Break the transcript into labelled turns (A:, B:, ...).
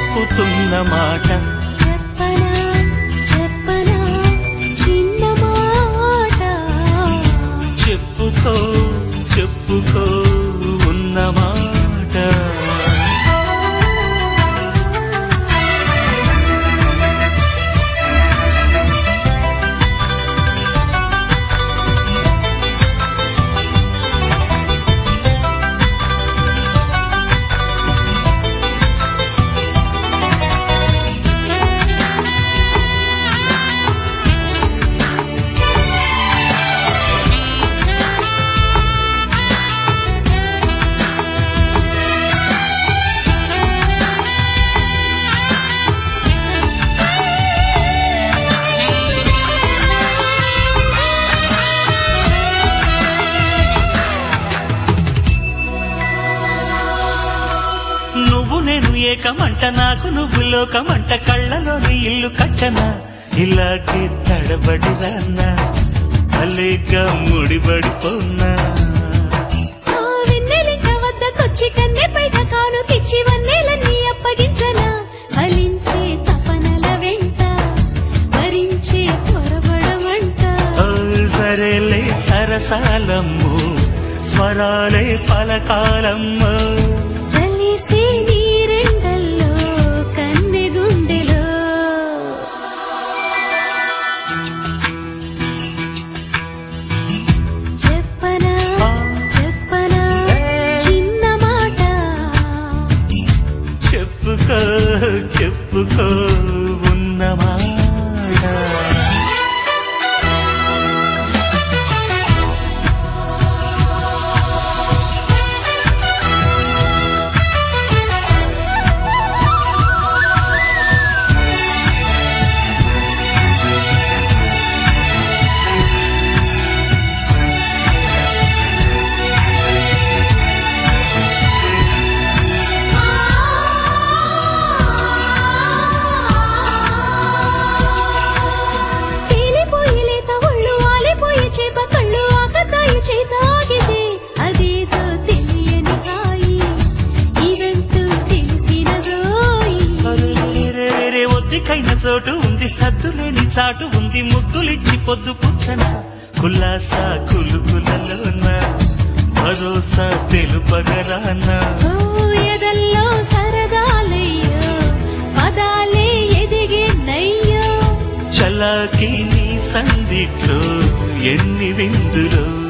A: చెప్పుతున్న మాట
B: చెప్పనా చెప్పనా చిన్న మాట
A: చెప్పుకో చెప్పుకో ఉన్న మాట నువ్వు నేను ఏకమంట నాకు నువ్వు లోకమంట కళ్ళలోని ఇల్లు కట్టనా ఇలాగే తడబడి రాన్నా అలేక ముడిపడిపోన్నా
B: ఆ వెన్నెలిక వద్దకొచ్చి కన్నె పైట కానుకిచ్చి వన్నెలన్నీ అప్పగించనా ఫలించే తపనల వెంట భరించే త్వరపడమంట
A: ఓ సరేలే సరసాలమ్ము స్వరాలే పలకాలమ్ము
B: చలిసే నీరెండల్లో కన్నె గుండెలో చెప్పనా చెప్పనా చిన్న మాట
A: చెప్పుకో చెప్పుకో ఉన్న మాట
B: తేలిపోయి లేత ఒళ్ళు ఆలిపోయే చేప కళ్ళు ఆకతాయి చేత ఆగితే అదేదో తెలియని హాయి ఇదంటూ తెలిసిన రోయి
A: రే ఒద్దికైన చోటు ఉంది సద్దులేని చాటు ఉంది ముద్దులిచ్చి పొద్దు పుచ్చన కుల్లాసా కులుకులలోన భరోసా తెలుపగరానా
B: ఓ ఎదల్లో సరదాలయ్యో పదాలే ఎదిగే నయ్యో
A: చలాకి నీ సందిట్లో ఎన్ని విందులో